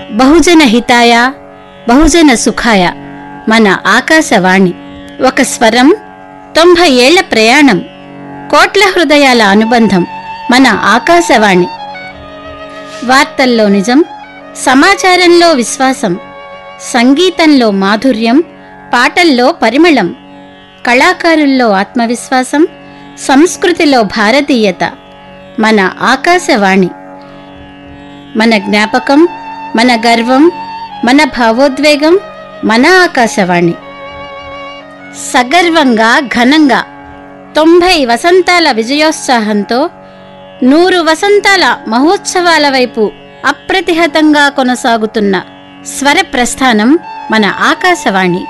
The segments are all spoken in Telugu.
బహుజన హితాయ బహుజన సుఖాయ మన ఆకాశవాణి ఒక స్వరం తొంభై ఏళ్ల ప్రయాణం కోట్ల హృదయాల అనుబంధం మన ఆకాశవాణి వార్తల్లో నిజం సమాచారంలో విశ్వాసం సంగీతంలో మాధుర్యం పాటల్లో పరిమళం కళాకారుల్లో ఆత్మవిశ్వాసం సంస్కృతిలో భారతీయత మన ఆకాశవాణి మన జ్ఞాపకం మన గర్వం మన భావోద్వేగం మన ఆకాశవాణి సగర్వంగా ఘనంగా తొంభై వసంతాల విజయోత్సాహంతో నూరు వసంతాల మహోత్సవాల వైపు అప్రతిహతంగా కొనసాగుతున్న స్వర ప్రస్థానం మన ఆకాశవాణి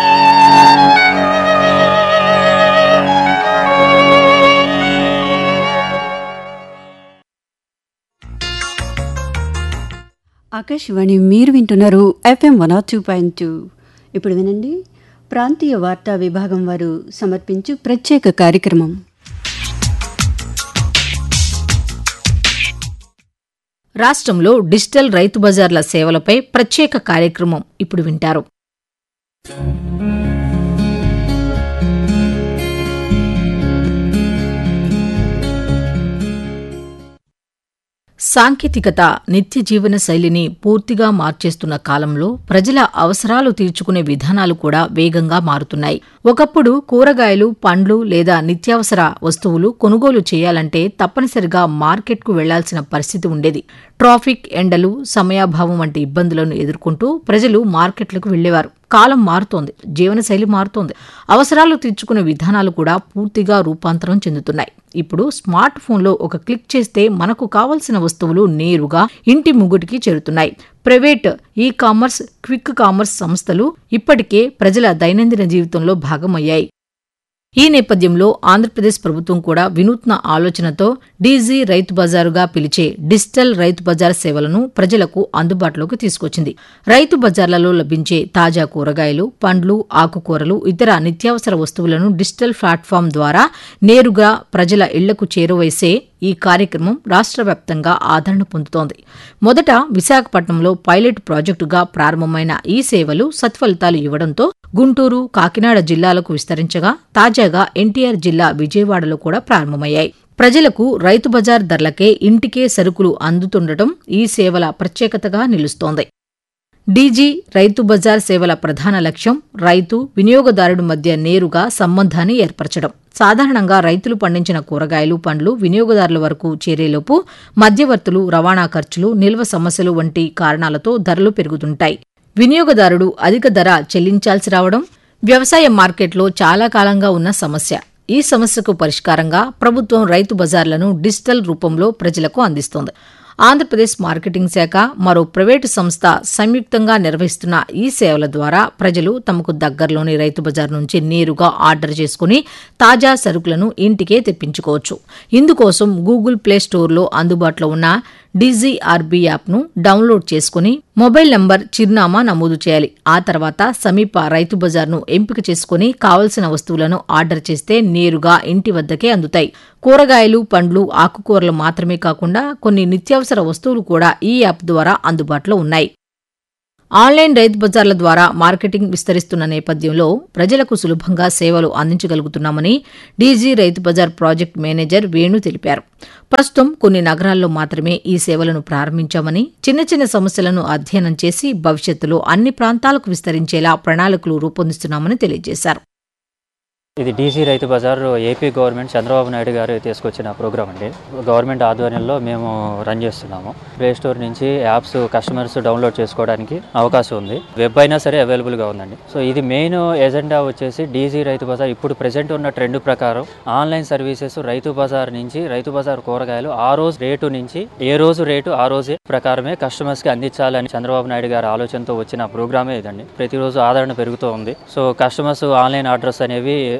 ఆకాశవాణి మీరు వింటున్నారు FM one R two point two ఇప్పుడు వినండి ప్రాంతీయ వార్తా విభాగం వారు సమర్పించు ప్రత్యేక కార్యక్రమం రాష్ట్రంలో డిజిటల్ రైతు బజార్ల సేవలపై ప్రత్యేక కార్యక్రమం ఇప్పుడు వింటారు సాంకేతికత నిత్య జీవన శైలిని పూర్తిగా మార్చేస్తున్న కాలంలో ప్రజల అవసరాలు తీర్చుకునే విధానాలు కూడా వేగంగా మారుతున్నాయి ఒకప్పుడు కూరగాయలు పండ్లు లేదా నిత్యావసర వస్తువులు కొనుగోలు చేయాలంటే తప్పనిసరిగా మార్కెట్కు వెళ్లాల్సిన పరిస్థితి ఉండేది ట్రాఫిక్ ఎండలు సమయాభావం వంటి ఇబ్బందులను ఎదుర్కొంటూ ప్రజలు మార్కెట్లకు వెళ్లేవారు కాలం మారుతోంది జీవనశైలి మారుతోంది అవసరాలు తీర్చుకునే విధానాలు కూడా పూర్తిగా రూపాంతరం చెందుతున్నాయి ఇప్పుడు స్మార్ట్ ఫోన్లో ఒక క్లిక్ చేస్తే మనకు కావలసిన వస్తువులు నేరుగా ఇంటి ముగ్గుటికి చేరుతున్నాయి private e commerce quick commerce సంస్థలు ఇప్పటికే ప్రజల దైనందిన జీవితంలో భాగమయ్యాయి ఈ నేపథ్యంలో ఆంధ్రప్రదేశ్ ప్రభుత్వం కూడా వినూత్న ఆలోచనతో డీజీ రైతు బజారుగా పిలిచే డిజిటల్ రైతు బజార్ సేవలను ప్రజలకు అందుబాటులోకి తీసుకొచ్చింది రైతు బజార్లలో లభించే తాజా కూరగాయలు పండ్లు ఆకుకూరలు ఇతర నిత్యావసర వస్తువులను డిజిటల్ ప్లాట్ఫామ్ ద్వారా నేరుగా ప్రజల ఇళ్లకు చేరువేసే ఈ కార్యక్రమం రాష్ట్ర వ్యాప్తంగా ఆదరణ పొందుతోంది మొదట విశాఖపట్నంలో పైలట్ ప్రాజెక్టుగా ప్రారంభమైన ఈ సేవలు సత్ఫలితాలు ఇవ్వడంతో గుంటూరు కాకినాడ జిల్లాలకు విస్తరించగా తాజాగా ఎన్టీఆర్ జిల్లా విజయవాడలో కూడా ప్రారంభమయ్యాయి ప్రజలకు రైతు బజార్ ధరలకే ఇంటికే సరుకులు అందుతుండటం ఈ సేవల ప్రత్యేకతగా నిలుస్తోంది డీజీ రైతు బజార్ సేవల ప్రధాన లక్ష్యం రైతు వినియోగదారుడి మధ్య నేరుగా సంబంధాన్ని ఏర్పరచడం సాధారణంగా రైతులు పండించిన కూరగాయలు పండ్లు వినియోగదారుల వరకు చేరేలోపు మధ్యవర్తులు రవాణా ఖర్చులు నిల్వ సమస్యలు వంటి కారణాలతో ధరలు పెరుగుతుంటాయి వినియోగదారుడు అధిక ధర చెల్లించాల్సి రావడం వ్యవసాయ మార్కెట్లో చాలా కాలంగా ఉన్న సమస్య ఈ సమస్యకు పరిష్కారంగా ప్రభుత్వం రైతు బజార్లను డిజిటల్ రూపంలో ప్రజలకు అందిస్తోంది ఆంధ్రప్రదేశ్ మార్కెటింగ్ శాఖ మరో ప్రైవేటు సంస్థ సంయుక్తంగా నిర్వహిస్తున్న ఈ సేవల ద్వారా ప్రజలు తమకు దగ్గరలోని రైతు బజార్ నుంచి నేరుగా ఆర్డర్ చేసుకుని తాజా సరుకులను ఇంటికే తెప్పించుకోవచ్చు ఇందుకోసం గూగుల్ ప్లే స్టోర్లో అందుబాటులో ఉన్న డీజీఆర్బీ యాప్ను డౌన్లోడ్ చేసుకుని మొబైల్ నంబర్ చిరునామా నమోదు చేయాలి ఆ తర్వాత సమీప రైతు బజార్ను ఎంపిక చేసుకుని కావలసిన వస్తువులను ఆర్డర్ చేస్తే నేరుగా ఇంటి వద్దకే అందుతాయి కూరగాయలు పండ్లు ఆకుకూరలు మాత్రమే కాకుండా కొన్ని నిత్యావసర వస్తువులు కూడా ఈ యాప్ ద్వారా అందుబాటులో ఉన్నాయి ఆన్లైన్ రైతు బజార్ల ద్వారా మార్కెటింగ్ విస్తరిస్తున్న నేపథ్యంలో ప్రజలకు సులభంగా సేవలు అందించగలుగుతున్నామని డీజీ రైతు బజార్ ప్రాజెక్ట్ మేనేజర్ వేణు తెలిపారు ప్రస్తుతం కొన్ని నగరాల్లో మాత్రమే ఈ సేవలను ప్రారంభించామని చిన్న చిన్న సమస్యలను అధ్యయనం చేసి భవిష్యత్తులో అన్ని ప్రాంతాలకు విస్తరించేలా ప్రణాళికలు రూపొందిస్తున్నామని తెలియజేశారు ఇది DC Rythu Bazar AP government Chandrababu Naidu garu తీసుకొచ్చిన ప్రోగ్రామ్ అండి గవర్నమెంట్ ఆధ్వర్యంలో మేము రన్ చేస్తున్నాము ప్లే స్టోర్ నుంచి యాప్స్ కస్టమర్స్ డౌన్లోడ్ చేసుకోవడానికి అవకాశం ఉంది వెబ్ అయినా సరే అవైలబుల్గా ఉందండి సో ఇది మెయిన్ ఎజెండా వచ్చేసి డీసీ రైతు బజార్ ఇప్పుడు ప్రెసెంట్ ఉన్న ట్రెండ్ ప్రకారం ఆన్లైన్ సర్వీసెస్ రైతు బజార్ నుంచి రైతు బజార్ కూరగాయలు ఆ రోజు రేటు నుంచి ఏ రోజు రేటు ఆ రోజే ప్రకారమే కస్టమర్స్ కి అందించాలని చంద్రబాబు నాయుడు గారి ఆలోచనతో వచ్చిన ప్రోగ్రామే ఇదండి ప్రతిరోజు ఆదరణ పెరుగుతూ ఉంది సో కస్టమర్స్ ఆన్లైన్ ఆర్డర్స్ అనేవి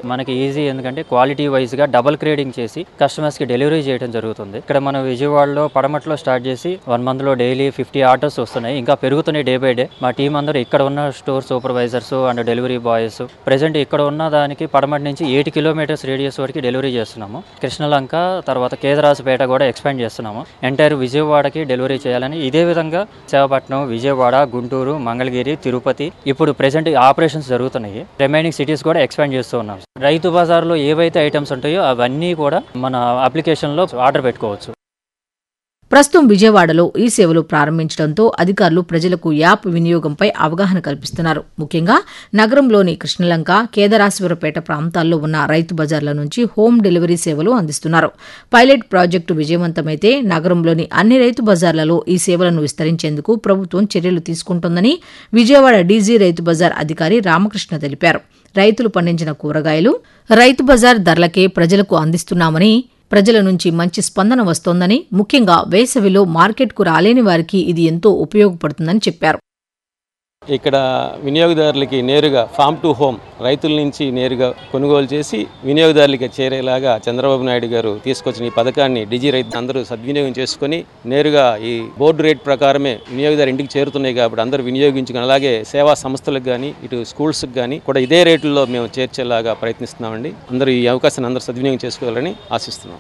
మనకి ఈజీ ఎందుకంటే క్వాలిటీ వైజ్గా డబుల్ గ్రేడింగ్ చేసి కస్టమర్స్కి డెలివరీ చేయడం జరుగుతుంది ఇక్కడ మనం విజయవాడలో పడమట్లో స్టార్ట్ చేసి వన్ మంత్లో డైలీ ఫిఫ్టీ ఆర్డర్స్ వస్తున్నాయి ఇంకా పెరుగుతున్నాయి డే బై డే మా టీం అందరూ ఇక్కడ ఉన్న store supervisors and delivery boys present ఇక్కడ ఉన్న దానికి పడమటి నుంచి ఎయిట్ కిలోమీటర్స్ రేడియస్ వరకు డెలివరీ చేస్తున్నాము కృష్ణలంక తర్వాత కేదరాజుపేట కూడా ఎక్స్పాండ్ చేస్తున్నాము ఎంటైర్ విజయవాడకి డెలివరీ చేయాలని ఇదే విధంగా విశాఖపట్నం విజయవాడ గుంటూరు మంగళగిరి తిరుపతి ఇప్పుడు ప్రెసెంట్ ఆపరేషన్స్ జరుగుతున్నాయి రిమైనింగ్ సిటీస్ కూడా ఎక్స్పాండ్ చేస్తూ ఉన్నాం రైతు బజార్లో ఏవైతే ఐటమ్స్ ఉంటాయో అవన్నీ కూడా మన అప్లికేషన్లో ఆర్డర్ పెట్టుకోవచ్చు ప్రస్తుతం విజయవాడలో ఈ సేవలు ప్రారంభించడంతో అధికారులు ప్రజలకు యాప్ వినియోగంపై అవగాహన కల్పిస్తున్నారు ముఖ్యంగా నగరంలోని కృష్ణలంక కేదరాశ్వరపేట ప్రాంతాల్లో ఉన్న రైతు బజార్ల నుంచి హోమ్ డెలివరీ సేవలు అందిస్తున్నారు పైలట్ ప్రాజెక్టు విజయవంతమైతే నగరంలోని అన్ని రైతు బజార్లలో ఈ సేవలను విస్తరించేందుకు ప్రభుత్వం చర్యలు తీసుకుంటోందని విజయవాడ డీజీ రైతు బజార్ అధికారి రామకృష్ణ తెలిపారు రైతులు పండించిన కూరగాయలు రైతు బజార్ ధరలకే ప్రజలకు అందిస్తున్నామని ప్రజల నుంచి మంచి స్పందన వస్తోందని ముఖ్యంగా వేసవిలో మార్కెట్కు రాలేని వారికి ఇది ఎంతో ఉపయోగపడుతుందని చెప్పారు ఇక్కడ వినియోగదారులకి నేరుగా ఫామ్ టు హోమ్ రైతుల నుంచి నేరుగా కొనుగోలు చేసి వినియోగదారులకి చేరేలాగా చంద్రబాబు నాయుడు గారు తీసుకొచ్చిన ఈ పథకాన్ని డిజి రైతు అందరూ సద్వినియోగం చేసుకొని నేరుగా ఈ బోర్డు రేట్ ప్రకారమే వినియోగదారు ఇంటికి చేరుతున్నాయి కాబట్టి అందరూ వినియోగించుకుని అలాగే సేవా సంస్థలకు కానీ ఇటు స్కూల్స్కి కానీ కూడా ఇదే రేట్లలో మేము చేర్చేలాగా ప్రయత్నిస్తున్నామండి అందరూ ఈ అవకాశాన్ని అందరూ సద్వినియోగం చేసుకోవాలని ఆశిస్తున్నాం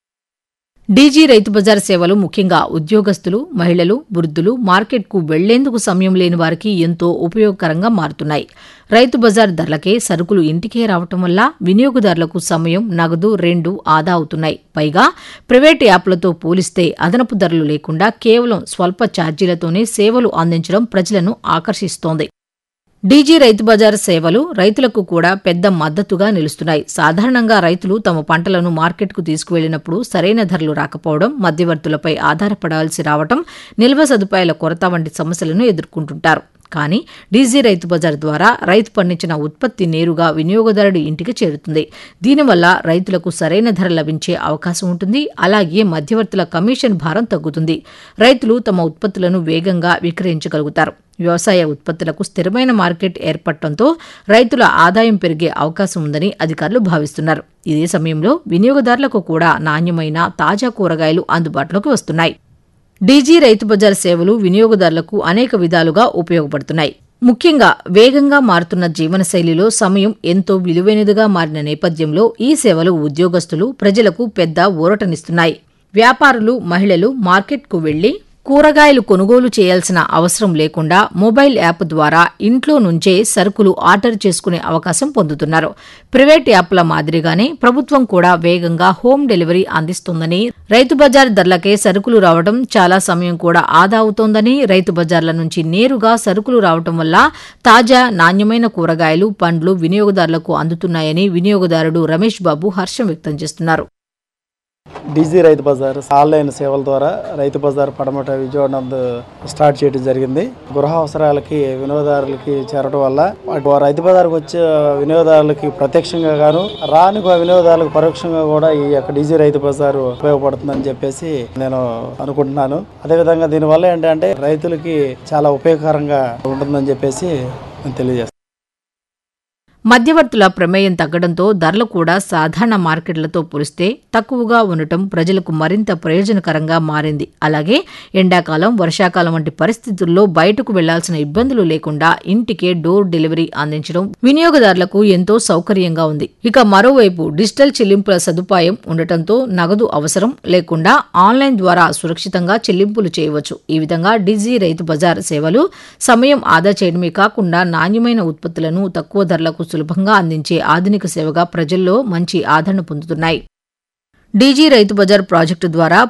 డీజీ రైతు బజార్ సేవలు ముఖ్యంగా ఉద్యోగస్తులు మహిళలు వృద్ధులు మార్కెట్కు వెళ్లేందుకు సమయం లేని వారికి ఎంతో ఉపయోగకరంగా మారుతున్నాయి రైతు బజార్ ధరలకే సరుకులు ఇంటికే రావటం వల్ల వినియోగదారులకు సమయం నగదు రెండు ఆదా అవుతున్నాయి పైగా ప్రైవేట్ యాప్లతో పోలిస్తే అదనపు ధరలు లేకుండా కేవలం స్వల్ప ఛార్జీలతోనే సేవలు అందించడం ప్రజలను ఆకర్షిస్తోంది డీజీ రైతు బజార్ సేవలు రైతులకు కూడా పెద్ద మద్దతుగా నిలుస్తున్నాయి సాధారణంగా రైతులు తమ పంటలను మార్కెట్కు తీసుకువెళ్లినప్పుడు సరైన ధరలు రాకపోవడం మధ్యవర్తులపై ఆధారపడాల్సి రావడం నిల్వ సదుపాయాల కొరత వంటి సమస్యలను ఎదుర్కొంటుంటారు కానీ డీజీ రైతు బజార్ ద్వారా రైతు పండించిన ఉత్పత్తి నేరుగా వినియోగదారుడి ఇంటికి చేరుతుంది దీనివల్ల రైతులకు సరైన ధర లభించే అవకాశం ఉంటుంది అలాగే మధ్యవర్తుల కమిషన్ భారం తగ్గుతుంది రైతులు తమ ఉత్పత్తులను వేగంగా విక్రయించగలుగుతారు వ్యవసాయ ఉత్పత్తులకు స్థిరమైన మార్కెట్ ఏర్పడటంతో రైతుల ఆదాయం పెరిగే అవకాశం ఉందని అధికారులు భావిస్తున్నారు ఇదే సమయంలో వినియోగదారులకు కూడా నాణ్యమైన తాజా కూరగాయలు అందుబాటులోకి వస్తున్నాయి డీజీ రైతు బజార్ సేవలు వినియోగదారులకు అనేక విధాలుగా ఉపయోగపడుతున్నాయి ముఖ్యంగా వేగంగా మారుతున్న జీవనశైలిలో సమయం ఎంతో విలువైనదిగా మారిన నేపథ్యంలో ఈ సేవలు ఉద్యోగస్తులు ప్రజలకు పెద్ద ఊరటనిస్తున్నాయి వ్యాపారులు మహిళలు మార్కెట్కు వెళ్లి కూరగాయలు కొనుగోలు చేయాల్సిన అవసరం లేకుండా మొబైల్ యాప్ ద్వారా ఇంట్లో నుంచే సరుకులు ఆర్డర్ చేసుకునే అవకాశం పొందుతున్నారు ప్రైవేట్ యాప్ల మాదిరిగానే ప్రభుత్వం కూడా వేగంగా హోమ్ డెలివరీ అందిస్తోందని రైతు బజార్ ధరలకే సరుకులు రావడం చాలా సమయం కూడా ఆదా అవుతోందని రైతు బజార్ల నుంచి నేరుగా సరుకులు రావడం వల్ల తాజా నాణ్యమైన కూరగాయలు పండ్లు వినియోగదారులకు అందుతున్నాయని వినియోగదారుడు రమేష్ బాబు హర్షం వ్యక్తం చేస్తున్నారు డీజీ రైతు బజార్ ఆన్లైన్ సేవల ద్వారా రైతు బజార్ పడమట విజయవాడ నందు స్టార్ట్ చేయడం జరిగింది గృహ అవసరాలకి వినియోగదారులకి చేరడం వల్ల అటు రైతు బజార్కి వచ్చే వినియోగదారులకి ప్రత్యక్షంగా గాను రాని వినియోగదారులకు పరోక్షంగా కూడా ఈ యొక్క డీజీ రైతు బజార్ ఉపయోగపడుతుందని చెప్పేసి నేను అనుకుంటున్నాను అదేవిధంగా దీనివల్ల ఏంటంటే రైతులకి చాలా ఉపయోగకరంగా ఉంటుందని చెప్పేసి నేను తెలియజేస్తాను మధ్యవర్తుల ప్రమేయం తగ్గడంతో ధరలు కూడా సాధారణ మార్కెట్లతో పోలిస్తే తక్కువగా ఉండటం ప్రజలకు మరింత ప్రయోజనకరంగా మారింది అలాగే ఎండాకాలం వర్షాకాలం వంటి పరిస్థితుల్లో బయటకు వెళ్లాల్సిన ఇబ్బందులు లేకుండా ఇంటికే డోర్ డెలివరీ అందించడం వినియోగదారులకు ఎంతో సౌకర్యంగా ఉంది ఇక మరోవైపు డిజిటల్ చెల్లింపుల సదుపాయం ఉండటంతో నగదు అవసరం లేకుండా ఆన్లైన్ ద్వారా సురక్షితంగా చెల్లింపులు చేయవచ్చు ఈ విధంగా డిజీ రైతు బజార్ సేవలు సమయం ఆదా చేయడమే కాకుండా నాణ్యమైన ఉత్పత్తులను తక్కువ ధరలకు సులభంగా అందించే ఆధునిక సేవగా ప్రజల్లో మంచి ఆదరణ పొందుతున్నాయి డీజీ రైతు బజార్ ప్రాజెక్టు ద్వారా